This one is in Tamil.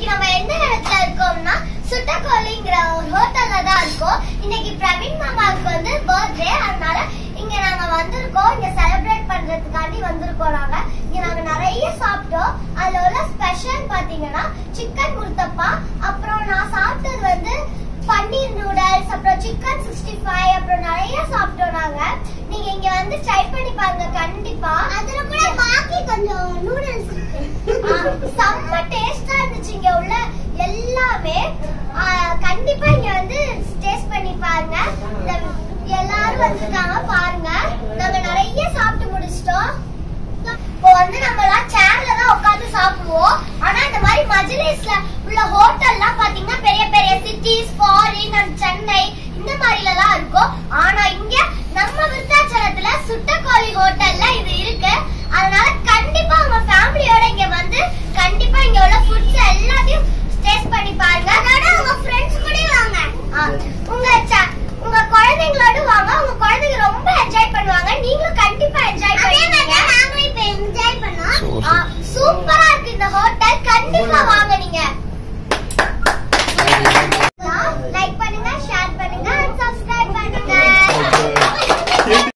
நம்ம எந்த இடத்துல இருக்கோம்னா சுட்டக்கோழிங்கிற ஒரு ஹோட்டல்ல தான் இருக்கோம் இன்னைக்கு பிரவீன் மாமாவுக்கு வந்து பர்த்டே அதனால இங்க நாங்க வந்திருக்கோம் இங்க செலிப்ரேட் பண்றதுக்காண்டி வந்திருக்கோம் நாங்க இங்க நாங்க நிறைய சாப்பிட்டோம் அதுல உள்ள ஸ்பெஷல் பாத்தீங்கன்னா சிக்கன் முர்த்தப்பா அப்புறம் நான் சாப்பிட்டது வந்து பன்னீர் நூடல்ஸ் அப்புறம் சிக்கன் சிக்ஸ்டி ஃபைவ் அப்புறம் நிறைய சாப்பிட்டோம் நாங்க நீங்க இங்க வந்து ட்ரை பண்ணி பாருங்க கண்டிப்பா அதுல கூட பாக்கி கொஞ்சம் நூடல்ஸ் இருக்கு செம்ம டேஸ்டா இருந்துச்சு இங்க உள்ள எல்லாமே ஆ, கண்டிப்பா இங்க வந்து டேஸ்ட் பண்ணி பாருங்க இந்த- எல்லாரும் வந்திருக்காங்க பாருங்க நாங்க நிறைய சாப்பிட்டு முடிச்சிட்டோம் இப்போ வந்து நம்ம எல்லாம் சேர்ல தான்